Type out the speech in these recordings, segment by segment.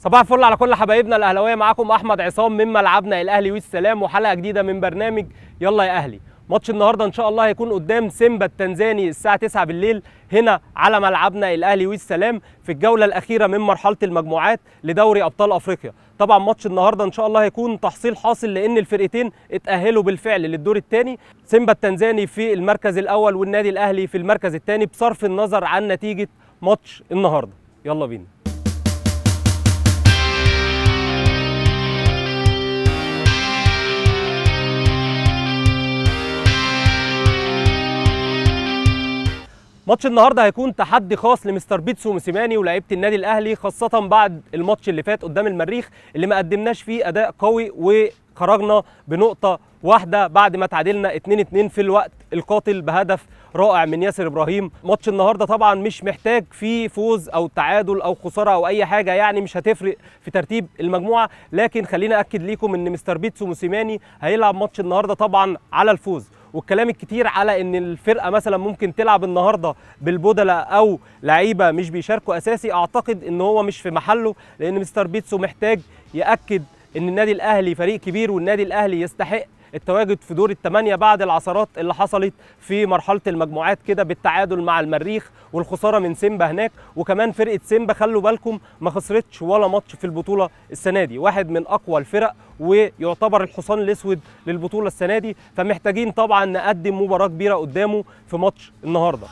صباح الفل على كل حبايبنا الاهلاويه معاكم احمد عصام من ملعبنا الاهلي والسلام وحلقه جديده من برنامج يلا يا اهلي ماتش النهارده ان شاء الله هيكون قدام سيمبا التنزاني الساعه 9 بالليل هنا على ملعبنا الاهلي والسلام في الجوله الاخيره من مرحله المجموعات لدوري ابطال افريقيا طبعا ماتش النهارده ان شاء الله هيكون تحصيل حاصل لان الفرقتين اتاهلوا بالفعل للدور الثاني سيمبا التنزاني في المركز الاول والنادي الاهلي في المركز الثاني بصرف النظر عن نتيجه ماتش النهارده يلا بينا ماتش النهارده هيكون تحدي خاص لمستر بيتسو موسيماني ولاعيبه النادي الاهلي خاصه بعد الماتش اللي فات قدام المريخ اللي ما قدمناش فيه اداء قوي وخرجنا بنقطه واحده بعد ما تعادلنا 2-2 في الوقت القاتل بهدف رائع من ياسر ابراهيم ماتش النهارده طبعا مش محتاج فيه فوز او تعادل او خساره او اي حاجه يعني مش هتفرق في ترتيب المجموعه لكن خلينا اكد ليكم ان مستر بيتسو موسيماني هيلعب ماتش النهارده طبعا على الفوز والكلام الكتير على ان الفرقه مثلا ممكن تلعب النهارده بالبدله او لعيبه مش بيشاركوا اساسي اعتقد ان هو مش في محله لان مستر بيتسو محتاج ياكد ان النادي الاهلي فريق كبير والنادي الاهلي يستحق التواجد في دور الثمانية بعد العثرات اللي حصلت في مرحلة المجموعات كده بالتعادل مع المريخ والخسارة من سيمبا هناك وكمان فرقة سيمبا خلوا بالكم ما خسرتش ولا ماتش في البطولة السنة دي واحد من أقوى الفرق ويعتبر الحصان الأسود للبطولة السنة دي فمحتاجين طبعا نقدم مباراة كبيرة قدامه في ماتش النهاردة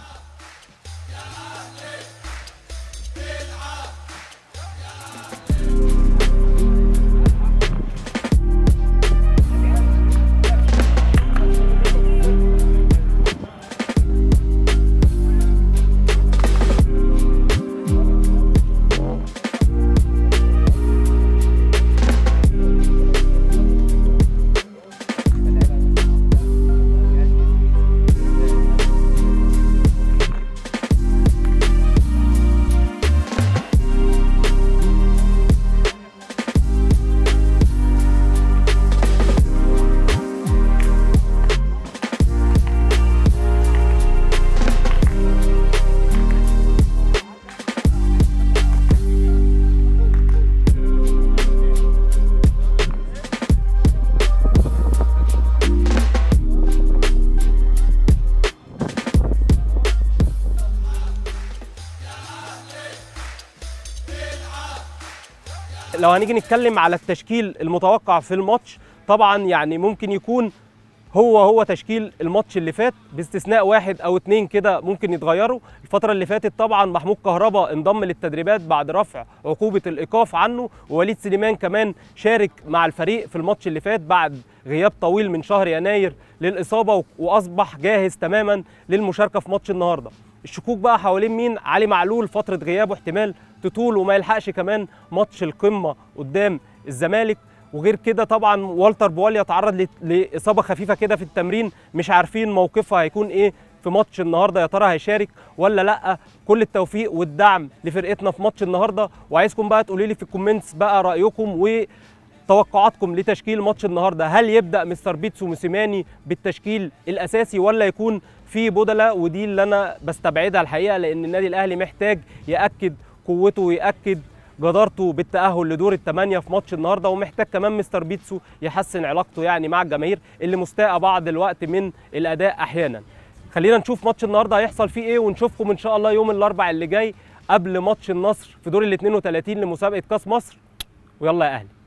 لو هنيجي نتكلم على التشكيل المتوقع في الماتش طبعا يعني ممكن يكون هو هو تشكيل الماتش اللي فات باستثناء واحد او اتنين كده ممكن يتغيروا الفتره اللي فاتت طبعا محمود كهربا انضم للتدريبات بعد رفع عقوبه الايقاف عنه ووليد سليمان كمان شارك مع الفريق في الماتش اللي فات بعد غياب طويل من شهر يناير للاصابه واصبح جاهز تماما للمشاركه في ماتش النهارده الشكوك بقى حوالين مين علي معلول فتره غيابه احتمال تطول وما يلحقش كمان ماتش القمه قدام الزمالك وغير كده طبعا والتر بواليا تعرض لاصابه خفيفه كده في التمرين مش عارفين موقفه هيكون ايه في ماتش النهارده يا ترى هيشارك ولا لا كل التوفيق والدعم لفرقتنا في ماتش النهارده وعايزكم بقى تقولوا لي في الكومنتس بقى رايكم و توقعاتكم لتشكيل ماتش النهارده هل يبدا مستر بيتسو موسيماني بالتشكيل الاساسي ولا يكون في بدله ودي اللي انا بستبعدها الحقيقه لان النادي الاهلي محتاج ياكد قوته وياكد جدارته بالتاهل لدور الثمانيه في ماتش النهارده ومحتاج كمان مستر بيتسو يحسن علاقته يعني مع الجماهير اللي مستاءه بعض الوقت من الاداء احيانا خلينا نشوف ماتش النهارده هيحصل فيه ايه ونشوفكم ان شاء الله يوم الاربعاء اللي جاي قبل ماتش النصر في دور ال 32 لمسابقه كاس مصر ويلا يا اهلي